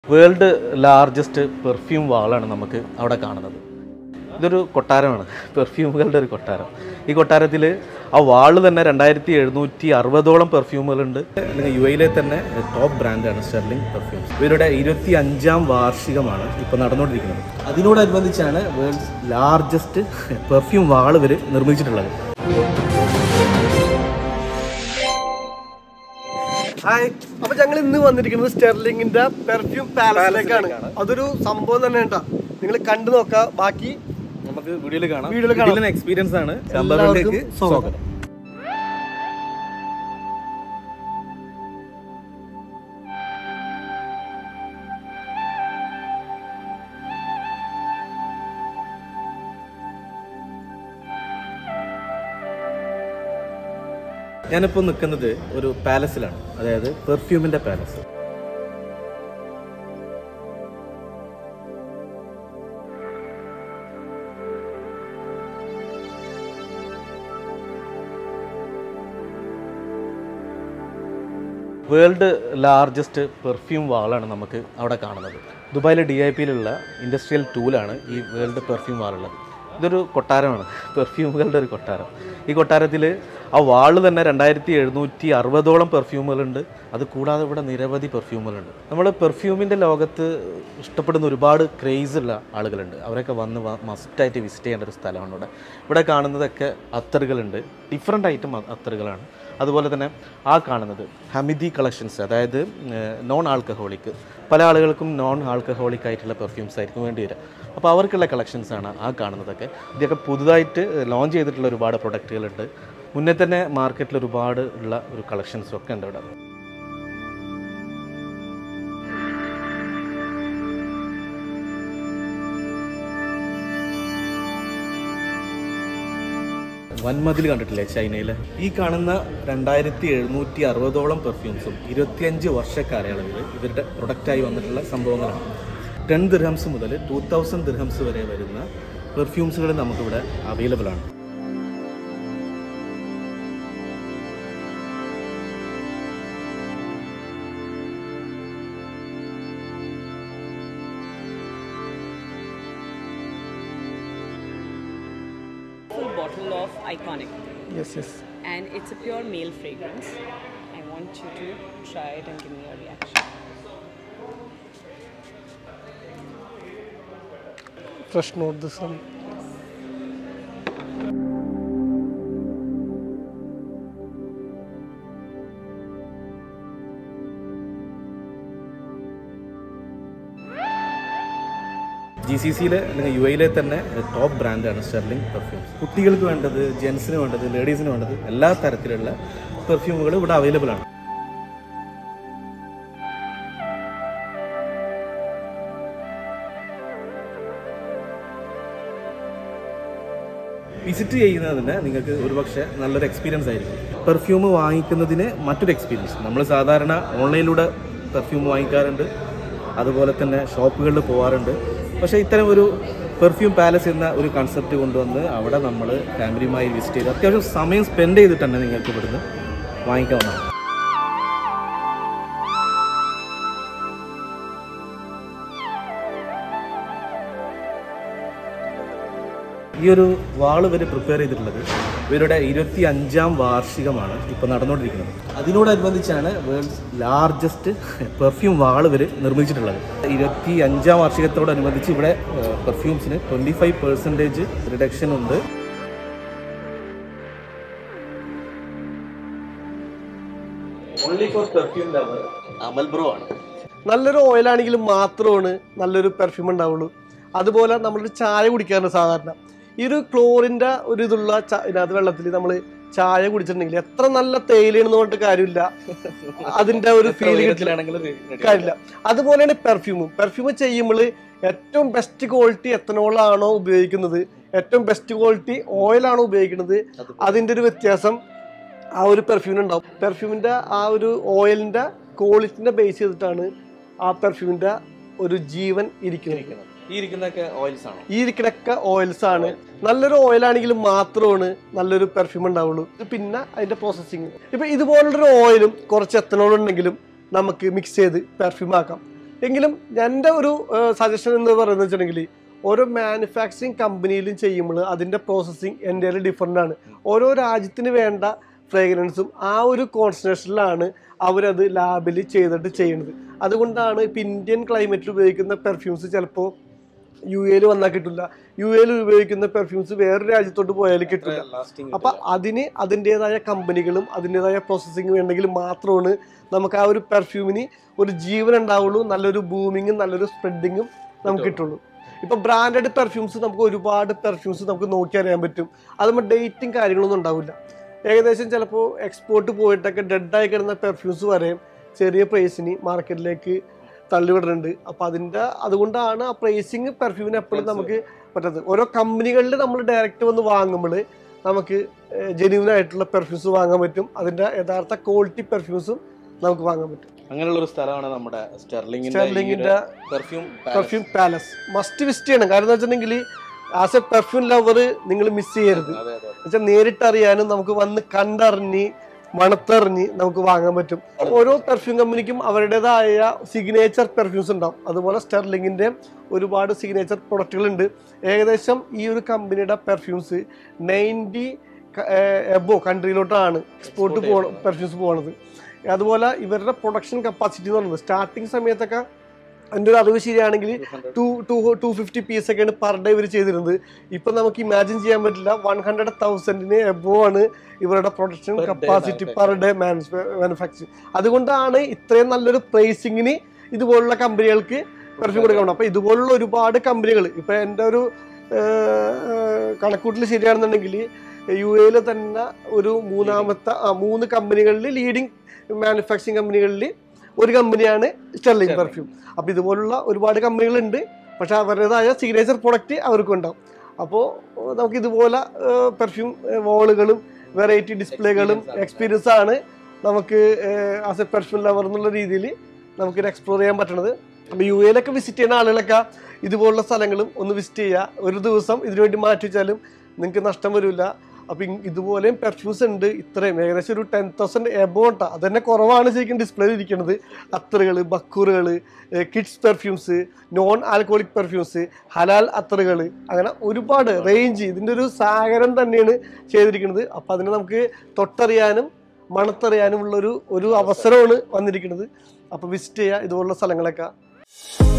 World largest perfume വാളാണ് നമുക്ക് അവിടെ കാണുന്നത് ഇതൊരു കൊട്ടാരമാണ് പെർഫ്യൂമുകളുടെ ഒരു കൊട്ടാരം ഈ കൊട്ടാരത്തിൽ ആ വാള് തന്നെ രണ്ടായിരത്തി എഴുന്നൂറ്റി അറുപതോളം പെർഫ്യൂമുകളുണ്ട് അല്ലെങ്കിൽ യു എയിലെ തന്നെ ടോപ്പ് ബ്രാൻഡാണ് സ്റ്റെർലിംഗ് പെർഫ്യൂംസ് ഇവരുടെ ഇരുപത്തി അഞ്ചാം വാർഷികമാണ് ഇപ്പോൾ നടന്നുകൊണ്ടിരിക്കുന്നത് അതിനോടനുബന്ധിച്ചാണ് വേൾഡ് ലാർജസ്റ്റ് പെർഫ്യൂം വാൾ ഇവർ നിർമ്മിച്ചിട്ടുള്ളത് ഹായ് അപ്പൊ ഞങ്ങൾ ഇന്ന് വന്നിരിക്കുന്നത് സ്റ്റെർലിംഗിന്റെ പെർഫ്യൂം പാലസിലേക്കാണ് അതൊരു സംഭവം തന്നെ കേട്ടാ നിങ്ങൾ കണ്ടു നോക്ക ബാക്കി നമുക്ക് വീഡിയോയിൽ കാണാം വീഡിയോയിൽ കാണാം. ഇതിലെ എക്സ്പീരിയൻസ് ആണ് എല്ലാവർക്കും ചമ്പകളിലേക്ക് സ്വാഗതം. സ്വാഗതം ഞാനിപ്പോൾ നിൽക്കുന്നത് ഒരു പാലസിലാണ് അതായത് പെർഫ്യൂമിന്റെ പാലസ് വേൾഡ് ലാർജസ്റ്റ് പെർഫ്യൂം വാളാണ് നമുക്ക് അവിടെ കാണുന്നത് ദുബായിലെ ഡി ഐ പിയിലുള്ള ഇൻഡസ്ട്രിയൽ ടൂലാണ് ഈ വേൾഡ് പെർഫ്യൂം വാളുള്ളത് ഇതൊരു കൊട്ടാരമാണ് പെർഫ്യൂമുകളുടെ ഒരു കൊട്ടാരം ഈ കൊട്ടാരത്തിൽ ആ വാള് തന്നെ രണ്ടായിരത്തി എഴുന്നൂറ്റി അറുപതോളം പെർഫ്യൂമുകളുണ്ട് അത് കൂടാതെ ഇവിടെ നിരവധി പെർഫ്യൂമുകളുണ്ട് നമ്മൾ പെർഫ്യൂമിൻ്റെ ലോകത്ത് ഇഷ്ടപ്പെടുന്ന ഒരുപാട് ക്രേസ് ഉള്ള ആളുകളുണ്ട് അവരൊക്കെ വന്ന് മസ്റ്റായിട്ട് വിസിറ്റ് ചെയ്യേണ്ട ഒരു സ്ഥലമാണ് ഇവിടെ ഇവിടെ കാണുന്നതൊക്കെ അത്തറുകളുണ്ട് ഡിഫറെൻ്റ് ഐറ്റം അത്തറുകളാണ് അതുപോലെ തന്നെ ആ കാണുന്നത് ഹമിദി കളക്ഷൻസ് അതായത് നോൺ ആൽക്കഹോളിക് പല ആളുകൾക്കും നോൺ ആൽക്കഹോളിക് ആയിട്ടുള്ള പെർഫ്യൂംസ് ആയിരിക്കും വേണ്ടി വരിക അപ്പോൾ അവർക്കുള്ള കളക്ഷൻസ് ആണ് ആ കാണുന്നതൊക്കെ ഇതൊക്കെ പുതുതായിട്ട് ലോഞ്ച് ചെയ്തിട്ടുള്ള ഒരുപാട് പ്രൊഡക്റ്റുകളുണ്ട് മുന്നേ തന്നെ മാർക്കറ്റിൽ ഒരുപാട് ഉള്ള ഒരു കളക്ഷൻസും ഒക്കെ ഉണ്ട് ഇവിടെ വൻമതിൽ കണ്ടിട്ടില്ലേ ചൈനയിലെ ഈ കാണുന്ന രണ്ടായിരത്തി എഴുന്നൂറ്റി അറുപതോളം പെർഫ്യൂംസും ഇരുപത്തിയഞ്ച് വർഷ കാലയളവിൽ ഇവരുടെ പ്രൊഡക്റ്റായി വന്നിട്ടുള്ള സംഭവങ്ങളാണ് ടെൻ ദിർഹംസ് മുതൽ ടൂ തൗസൻഡ് ദിർഹംസ് വരെ വരുന്ന പെർഫ്യൂംസുകൾ നമുക്കിവിടെ അവൈലബിൾ ആണ് full bottle of Iconic, yes yes and it's a pure male fragrance. I want you to try it and give me your reaction. Fresh note this G C സിയിലെ അല്ലെങ്കിൽ U എയിലെ തന്നെ top ബ്രാൻഡാണ് sterling perfumes കുട്ടികൾക്ക് വേണ്ടത് ജെൻസിന് വേണ്ടത് ലേഡീസിന് വേണ്ടത് എല്ലാ തരത്തിലുള്ള പെർഫ്യൂമുകൾ ഇവിടെ അവൈലബിൾ ആണ് വിസിറ്റ് ചെയ്യുന്നതിന് നിങ്ങൾക്ക് ഒരുപക്ഷെ നല്ലൊരു എക്സ്പീരിയൻസ് ആയിരിക്കും പെർഫ്യൂം വാങ്ങിക്കുന്നതിന് മറ്റൊരു എക്സ്പീരിയൻസ് നമ്മൾ സാധാരണ ഓൺലൈനിലൂടെ പെർഫ്യൂം വാങ്ങിക്കാറുണ്ട് അതുപോലെ തന്നെ ഷോപ്പുകളിൽ പോകാറുണ്ട് പക്ഷേ ഇത്തരം ഒരു പെർഫ്യൂം പാലസ് എന്ന ഒരു കൺസെപ്റ്റ് കൊണ്ടുവന്ന് അവിടെ നമ്മൾ ഫാമിലിയുമായി വിസിറ്റ് ചെയ്ത് അത്യാവശ്യം സമയം സ്പെൻഡ് ചെയ്തിട്ട് തന്നെ നിങ്ങൾക്ക് ഇവിടുന്ന് വാങ്ങിക്കാവുന്നതാണ് ഈ ഒരു വാൾ ഇവർ പ്രിപ്പയർ ചെയ്തിട്ടുള്ളത് ഇവരുടെ ഇരുപത്തി അഞ്ചാം വാർഷികമാണ് ഇപ്പോൾ നടന്നുകൊണ്ടിരിക്കുന്നത് അതിനോടനുബന്ധിച്ചാണ് വേൾഡ് ലാർജസ്റ്റ് പെർഫ്യൂം വാൾ ഇവർ നിർമ്മിച്ചിട്ടുള്ളത് ഇരുപത്തി അഞ്ചാം വാർഷികത്തോടനുബന്ധിച്ച് ഇവിടെ പെർഫ്യൂംസിന് ട്വൻറ്റി ഫൈവ് പെർസെൻറ്റേജ് റിഡക്ഷൻ ഉണ്ട് only for perfume lover Amal bro ആണ് നല്ലൊരു ഓയിലാണെങ്കിൽ മാത്രമാണ് നല്ലൊരു പെർഫ്യൂം ഉണ്ടാവുള്ളൂ അതുപോലെ നമ്മളൊരു ചായ കുടിക്കാറുണ്ട് സാധാരണ ഈ ഒരു ക്ലോറിന്റെ ഒരു ഇതുള്ള ച- ഇതിനകത്ത് വെള്ളത്തിൽ നമ്മൾ ചായ കുടിച്ചിട്ടുണ്ടെങ്കിൽ എത്ര നല്ല തേയിലയാണെന്ന് പറഞ്ഞിട്ട് കാര്യമില്ല അതിന്റെ ഒരു ഫീൽ കിട്ടില്ല കാര്യമില്ല അതുപോലെയാണ് പെർഫ്യൂമും പെർഫ്യൂം ചെയ്യുമ്പോൾ ഏറ്റവും ബെസ്റ്റ് ക്വാളിറ്റി എത്തനോളാണോ ഉപയോഗിക്കുന്നത് ഏറ്റവും ബെസ്റ്റ് ക്വാളിറ്റി ഓയിലാണോ ഉപയോഗിക്കുന്നത് അതിന്റെ ഒരു വ്യത്യാസം ആ ഒരു പെർഫ്യൂമിന് ഉണ്ടാവും പെർഫ്യൂമിന്റെ ആ ഒരു ഓയിലിന്റെ ക്വാളിറ്റിനെ ബേസ് ചെയ്തിട്ടാണ് ആ പെർഫ്യൂമിന്റെ ഒരു ജീവൻ ഇരിക്കുന്നത് ഈ ഇരിക്കുന്നതൊക്കെ ഓയിൽസ് ആണോ ഈ ഇരിക്കണൊക്കെ ഓയിൽസ് ആണ് നല്ലൊരു ഓയിലാണെങ്കിൽ മാത്രമാണ് നല്ലൊരു പെർഫ്യൂം ഉണ്ടാവുള്ളൂ ഇത് പിന്നെ അതിന്റെ പ്രോസസ്സിങ് ഇപ്പൊ ഇതുപോലുള്ളൊരു ഓയിലും കുറച്ച് എത്തനോൾ ഉണ്ടെങ്കിലും നമുക്ക് മിക്സ് ചെയ്ത് പെർഫ്യൂം ആക്കാം എങ്കിലും എൻ്റെ ഒരു സജഷൻ എന്ന് പറയുന്നത് വെച്ചിട്ടുണ്ടെങ്കിൽ ഓരോ മാനുഫാക്ചറിങ് കമ്പനിയിലും ചെയ്യുമ്പോൾ അതിൻ്റെ പ്രോസസ്സിങ് എൻ്റെ ഡിഫറെൻ്റ് ആണ് ഓരോ രാജ്യത്തിന് വേണ്ട ഫ്രേഗ്രൻസും ആ ഒരു കോൺസെൻട്രേഷനിലാണ് അവരത് ലാബിൽ ചെയ്തിട്ട് ചെയ്യുന്നത് അതുകൊണ്ടാണ് ഇപ്പം ഇന്ത്യൻ ക്ലൈമറ്റിൽ ഉപയോഗിക്കുന്ന പെർഫ്യൂംസ് ചിലപ്പോൾ യു എയിൽ വന്നാൽ കിട്ടില്ല യു എയിൽ ഉപയോഗിക്കുന്ന പെർഫ്യൂംസ് വേറെ രാജ്യത്തോട്ട് പോയാൽ കിട്ടില്ല അപ്പൊ അതിന് അതിൻ്റെതായ കമ്പനികളും അതിൻ്റെതായ പ്രോസസ്സിങ് വേണ്ടെങ്കിൽ മാത്രമാണ് നമുക്ക് ആ ഒരു പെർഫ്യൂമിന് ഒരു ജീവൻ ഉണ്ടാവുള്ളൂ നല്ലൊരു ബൂമിങ്ങും നല്ലൊരു സ്പ്രെഡിങ്ങും നമുക്ക് കിട്ടുള്ളൂ ഇപ്പൊ ബ്രാൻഡഡ് പെർഫ്യൂംസ് നമുക്ക് ഒരുപാട് പെർഫ്യൂംസ് നമുക്ക് നോക്കി അറിയാൻ പറ്റും അതുമ്പോൾ ഡേറ്റും കാര്യങ്ങളൊന്നും ഉണ്ടാവില്ല ഏകദേശം ചിലപ്പോൾ എക്സ്പോർട്ട് പോയിട്ടൊക്കെ ഡെഡായി കിടന്ന പെർഫ്യൂംസ് വരെ ചെറിയ പ്രൈസിന് മാർക്കറ്റിലേക്ക് തള്ളിവിടുന്നുണ്ട് അപ്പോൾ അതിൻ്റെ അതുകൊണ്ടാണ് ആ പ്രൈസിങ് പെർഫ്യൂമിന് എപ്പോഴും നമുക്ക് പറ്റുന്നത് ഓരോ കമ്പനികളിൽ നമ്മൾ ഡയറക്റ്റ് വന്ന് വാങ്ങുമ്പോൾ നമുക്ക് ജെന്യൂൻ ആയിട്ടുള്ള പെർഫ്യൂംസ് വാങ്ങാൻ പറ്റും അതിൻ്റെ യഥാർത്ഥ ക്വാളിറ്റി പെർഫ്യൂംസും നമുക്ക് വാങ്ങാൻ പറ്റും അങ്ങനെയുള്ള ഒരു സ്ഥലമാണ് നമ്മുടെ സ്റ്റെർലിംഗിന്റെ സ്റ്റെർലിംഗിന്റെ perfume perfume palace must visit ചെയ്യണം കാരണം എന്താ വെച്ചിട്ടുണ്ടെങ്കിൽ ആസ് എ പെർഫ്യൂം ലവർ നിങ്ങൾ മിസ് ചെയ്യരുത് അതെ അതെ എന്നുവെച്ചാൽ നേരിട്ടറിയാനും നമുക്ക് വന്ന് കണ്ടറിഞ്ഞ് മണത്തറിഞ്ഞ് നമുക്ക് വാങ്ങാൻ പറ്റും ഓരോ പെർഫ്യൂം കമ്പനിക്കും അവരുടേതായ സിഗ്നേച്ചർ പെർഫ്യൂംസ് ഉണ്ടാവും അതുപോലെ സ്റ്റെർലിങ്ങിന്റെ ഒരുപാട് സിഗ്നേച്ചർ പ്രൊഡക്റ്റുകൾ ഉണ്ട് ഏകദേശം ഈ ഒരു കമ്പനിയുടെ പെർഫ്യൂംസ് നയൻറ്റി എബോ കൺട്രിയിലോട്ടാണ് എക്സ്പോർട്ട് പോ പെർഫ്യൂംസ് പോകുന്നത് അതുപോലെ ഇവരുടെ പ്രൊഡക്ഷൻ കപ്പാസിറ്റി എന്ന് പറയുന്നത് സ്റ്റാർട്ടിങ് സമയത്തൊക്കെ എൻ്റെ ഒരു അറിവ് ശരിയാണെങ്കിൽ two two two fifty piece ഒക്കെയാണ് പെർ ഡേ ഇവർ ചെയ്തിരുന്നത് ഇപ്പം നമുക്ക് ഇമാജിൻ ചെയ്യാൻ പറ്റില്ല വൺ ഹൺഡ്രഡ് തൗസൻഡിന് എബോ ആണ് ഇവരുടെ production Per day capacity per day manufacturing അതുകൊണ്ടാണ് ഇത്രയും നല്ലൊരു പ്രൈസിങ്ങിന് ഇതുപോലുള്ള കമ്പനികൾക്ക് പെർഫ്യൂം കൊടുക്കാൻ പറ്റും അപ്പോൾ ഇതുപോലുള്ള ഒരുപാട് കമ്പനികൾ ഇപ്പം എൻ്റെ ഒരു കണക്കൂട്ടിൽ ശരിയാണെന്നുണ്ടെങ്കിൽ യു എയിൽ തന്നെ ഒരു മൂന്നാമത്തെ ആ മൂന്ന് കമ്പനികളിൽ ലീഡിങ് മാനുഫാക്ചറിങ് കമ്പനികളിൽ ഒരു കമ്പനിയാണ് സ്റ്റെർലിംഗ് Sterling. പെർഫ്യൂം അപ്പോൾ ഇതുപോലുള്ള ഒരുപാട് കമ്പനികളുണ്ട് പക്ഷെ അവരുടേതായ സിഗ്നേച്ചർ പ്രൊഡക്റ്റ് അവർക്കും ഉണ്ടാവും അപ്പോൾ നമുക്ക് ഇതുപോലെ പെർഫ്യൂം വോളുകളും വെറൈറ്റി ഡിസ്പ്ലേകളും Experience ആണ്. എക്സ്പീരിയൻസ് ആണ് നമുക്ക് ആസ് എ പെർഫ്യൂം ലവർ എന്നുള്ള രീതിയിൽ നമുക്കിത് എക്സ്പ്ലോർ ചെയ്യാൻ പറ്റണത് അപ്പോൾ യു എയിലൊക്കെ വിസിറ്റ് ചെയ്യുന്ന ആളുകളൊക്കെ ഇതുപോലുള്ള സ്ഥലങ്ങളും ഒന്ന് വിസിറ്റ് ചെയ്യുക ഒരു ദിവസം ഇതിനുവേണ്ടി മാറ്റി വെച്ചാലും നിങ്ങൾക്ക് നഷ്ടം വരില്ല അപ്പം ഇതുപോലെയും പെർഫ്യൂംസ് ഉണ്ട് ഇത്രയും ഏകദേശം ഒരു ടെൻ തൗസൻഡ് എബോട്ടാ അത് തന്നെ കുറവാണ് ശരിക്കും ഡിസ്പ്ലേയിൽ ഇരിക്കുന്നത് അത്തറുകൾ ബക്കൂറുകൾ kids perfumes non alcoholic perfumes ഹലാൽ അത്തറുകൾ അങ്ങനെ ഒരുപാട് റേഞ്ച് ഇതിൻ്റെ ഒരു സാഗരം തന്നെയാണ് ചെയ്തിരിക്കുന്നത് അപ്പം അതിനെ നമുക്ക് തൊട്ടറിയാനും മണത്തറിയാനും ഉള്ളൊരു ഒരു അവസരമാണ് വന്നിരിക്കുന്നത് അപ്പോൾ വിസിറ്റ് ചെയ്യുക ഇതുപോലുള്ള സ്ഥലങ്ങളൊക്കെ